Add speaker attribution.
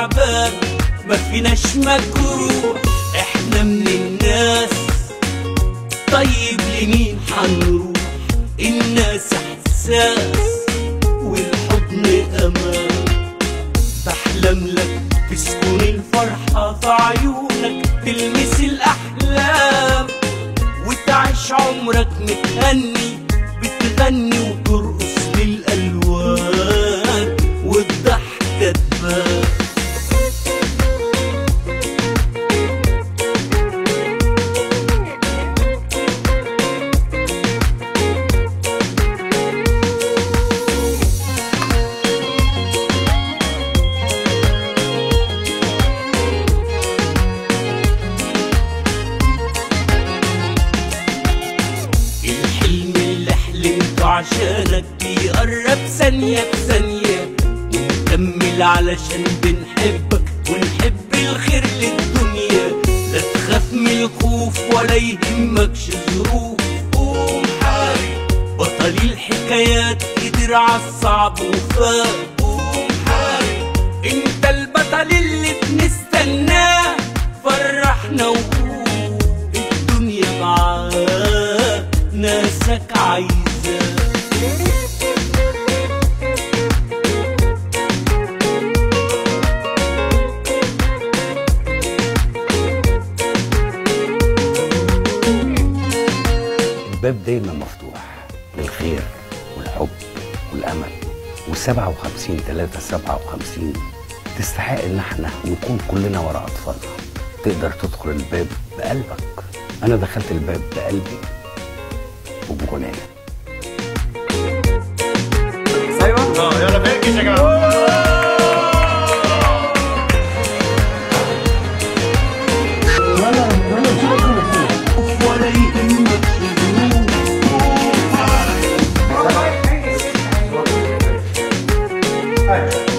Speaker 1: تعبان ما فيناش مجروح احنا من الناس طيب لمين حنروح الناس احساس والحضن امان بحلم لك تسكن الفرحة في عيونك تلمس الأحلام وتعيش عمرك متهني بتغني وترقص للألوان والضحكة تبان الحلم اللي حلمته عشانك بيقرب ثانية بثانية ونكمل علشان بنحبك ونحب الخير للدنيا لا تخاف من الخوف ولا يهمكش الظروف قوم حارب بطل الحكايات قدر عالصعب وفاق قوم حارب انت البطل اللي بنستناه فرحنا وقول الدنيا معاك ناسك عايزاه
Speaker 2: الباب دايما مفتوح للخير والحب والامل و57 3 57 تستحق ان احنا نكون كلنا ورا اطفالنا تقدر تدخل الباب بقلبك انا دخلت الباب بقلبي وبغنايه
Speaker 3: اه يلا بيرجس يا جماعه
Speaker 1: ولا يهمك الظروف
Speaker 3: ايوه